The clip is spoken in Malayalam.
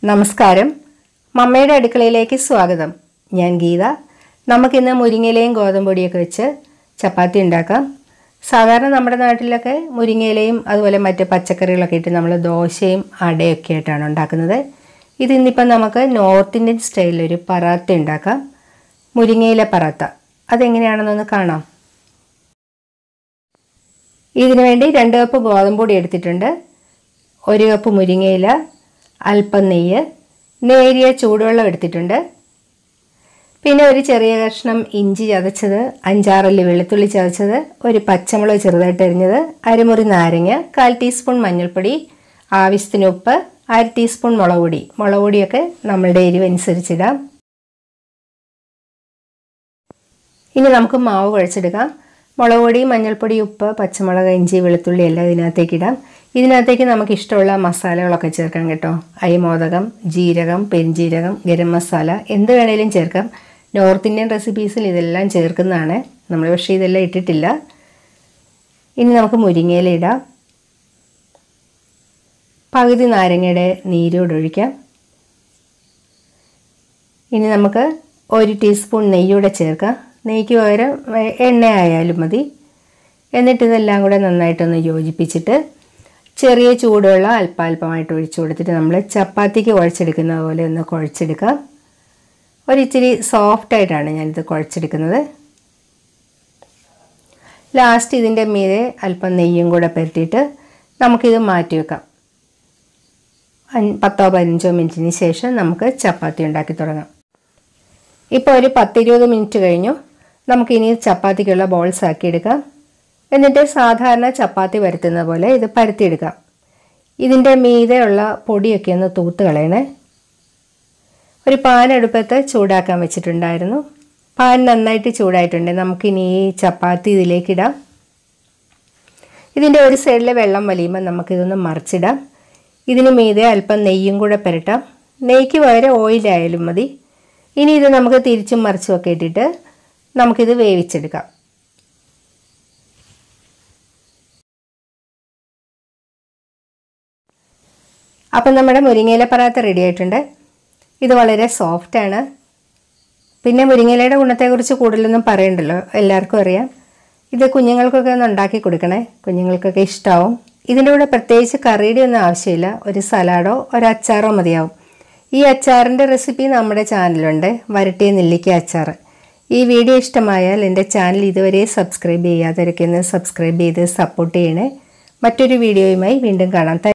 നമസ്കാരം മമ്മയുടെ അടുക്കളയിലേക്ക് സ്വാഗതം ഞാൻ ഗീത നമുക്കിന്ന് മുരിങ്ങയിലയും ഗോതമ്പൊടിയൊക്കെ വെച്ച് ചപ്പാത്തി ഉണ്ടാക്കാം സാധാരണ നമ്മുടെ നാട്ടിലൊക്കെ മുരിങ്ങയിലയും അതുപോലെ മറ്റ് പച്ചക്കറികളൊക്കെ ഇട്ട് നമ്മൾ ദോശയും അടയൊക്കെ ആയിട്ടാണ് ഉണ്ടാക്കുന്നത് ഇത് ഇന്നിപ്പം നമുക്ക് നോർത്ത് ഇന്ത്യൻ സ്റ്റൈലിലൊരു പറാത്ത ഉണ്ടാക്കാം മുരിങ്ങയില പറാത്ത അതെങ്ങനെയാണെന്നൊന്ന് കാണാം ഇതിനു വേണ്ടി രണ്ട് കപ്പ് ഗോതമ്പൊടി എടുത്തിട്ടുണ്ട് ഒരു കപ്പ് മുരിങ്ങയില അല്പം നെയ്യ് നേരിയ ചൂടുവെള്ളം എടുത്തിട്ടുണ്ട് പിന്നെ ഒരു ചെറിയ കഷ്ണം ഇഞ്ചി ചതച്ചത് അഞ്ചാറല്ലി വെളുത്തുള്ളി ചതച്ചത് ഒരു പച്ചമുളക് ചെറുതായിട്ട് അരിഞ്ഞത് അരമുറി നാരങ്ങ കാൽ ടീസ്പൂൺ മഞ്ഞൾപ്പൊടി ആവശ്യത്തിന് ഉപ്പ് അര ടീസ്പൂൺ മുളക് പൊടി മുളക് പൊടിയൊക്കെ നമ്മളുടെ എരിവനുസരിച്ചിടാം ഇനി നമുക്ക് മാവ് കുഴച്ചെടുക്കാം മുളക് പൊടി മഞ്ഞൾപ്പൊടി ഉപ്പ് പച്ചമുളക് ഇഞ്ചി വെളുത്തുള്ളി എല്ലാം ഇതിനകത്തേക്ക് ഇടാം ഇതിനകത്തേക്ക് നമുക്ക് ഇഷ്ടമുള്ള മസാലകളൊക്കെ ചേർക്കാം കേട്ടോ അരിമോദകം ജീരകം പെരിഞ്ജീരകം ഗരം മസാല എന്ത് വേണേലും ചേർക്കാം നോർത്ത് ഇന്ത്യൻ റെസിപ്പീസിൽ ഇതെല്ലാം ചേർക്കുന്നതാണ് നമ്മൾ പക്ഷേ ഇതെല്ലാം ഇട്ടിട്ടില്ല ഇനി നമുക്ക് മുരിങ്ങയില ഇടാം പകുതി നാരങ്ങയുടെ നീരോടൊഴിക്കാം ഇനി നമുക്ക് ഒരു ടീസ്പൂൺ നെയ്യൂടെ ചേർക്കാം നെയ്ക്ക് പകരം എണ്ണ ആയാലും മതി എന്നിട്ട് ഇതെല്ലാം കൂടെ നന്നായിട്ടൊന്ന് യോജിപ്പിച്ചിട്ട് ചെറിയ ചൂടുവെള്ളം അല്പാൽപമായിട്ട് ഒഴിച്ചു കൊടുത്തിട്ട് നമ്മൾ ചപ്പാത്തിക്ക് കുഴച്ചെടുക്കുന്ന പോലെ ഒന്ന് കുഴച്ചെടുക്കാം ഒരിച്ചിരി സോഫ്റ്റായിട്ടാണ് ഞാനിത് കുഴച്ചെടുക്കുന്നത് ലാസ്റ്റ് ഇതിൻ്റെ മീതെ അല്പം നെയ്യും കൂടെ പുരട്ടിയിട്ട് നമുക്കിത് മാറ്റി വെക്കാം പത്തോ പതിനഞ്ചോ മിനിറ്റിന് ശേഷം നമുക്ക് ചപ്പാത്തി ഉണ്ടാക്കി തുടങ്ങാം ഇപ്പോൾ ഒരു പത്തിരുപത് മിനിറ്റ് കഴിഞ്ഞു നമുക്കിനി ചപ്പാത്തിക്കുള്ള ബോൾസ് ആക്കിയെടുക്കാം എന്നിട്ട് സാധാരണ ചപ്പാത്തി പരത്തുന്ന പോലെ ഇത് പരത്തിയെടുക്കാം ഇതിൻ്റെ മീതെയുള്ള പൊടിയൊക്കെ ഒന്ന് തൂത്ത് കളയണേ ഒരു പാൻ അടുപ്പത്ത് ചൂടാക്കാൻ വെച്ചിട്ടുണ്ടായിരുന്നു പാൻ നന്നായിട്ട് ചൂടായിട്ടുണ്ട് നമുക്കിനി ഈ ചപ്പാത്തി ഇതിലേക്കിടാം ഇതിൻ്റെ ഒരു സൈഡിൽ വെള്ളം വലിയുമ്പോൾ നമുക്കിതൊന്ന് മറിച്ചിടാം ഇതിന് മീതെ അല്പം നെയ്യും കൂടെ പുരട്ടാം നെയ്ക്ക് പകരം ഓയിലായാലും മതി ഇനി ഇത് നമുക്ക് തിരിച്ചും മറിച്ചും ഒക്കെ ഇട്ടിട്ട് നമുക്കിത് വേവിച്ചെടുക്കാം അപ്പം നമ്മുടെ മുരിങ്ങയില പറാത്ത റെഡി ആയിട്ടുണ്ട് ഇത് വളരെ സോഫ്റ്റാണ് പിന്നെ മുരിങ്ങയിലയുടെ ഗുണത്തെക്കുറിച്ച് കൂടുതലൊന്നും പറയണ്ടല്ലോ എല്ലാവർക്കും അറിയാം ഇത് കുഞ്ഞുങ്ങൾക്കൊക്കെ ഒന്ന് ഉണ്ടാക്കി കൊടുക്കണേ കുഞ്ഞുങ്ങൾക്കൊക്കെ ഇഷ്ടമാവും ഇതിൻ്റെ കൂടെ പ്രത്യേകിച്ച് കറിയുടെ ഒന്നും ആവശ്യമില്ല ഒരു സലാഡോ ഒരു അച്ചാറോ മതിയാവും ഈ അച്ചാറിൻ്റെ റെസിപ്പി നമ്മുടെ ചാനലുണ്ട് വരട്ടിയ നെല്ലിക്ക അച്ചാർ ഈ വീഡിയോ ഇഷ്ടമായാൽ എൻ്റെ ചാനൽ ഇതുവരെ സബ്സ്ക്രൈബ് ചെയ്യാതിരിക്കുന്നത് സബ്സ്ക്രൈബ് ചെയ്ത് സപ്പോർട്ട് ചെയ്യണേ മറ്റൊരു വീഡിയോയുമായി വീണ്ടും കാണാം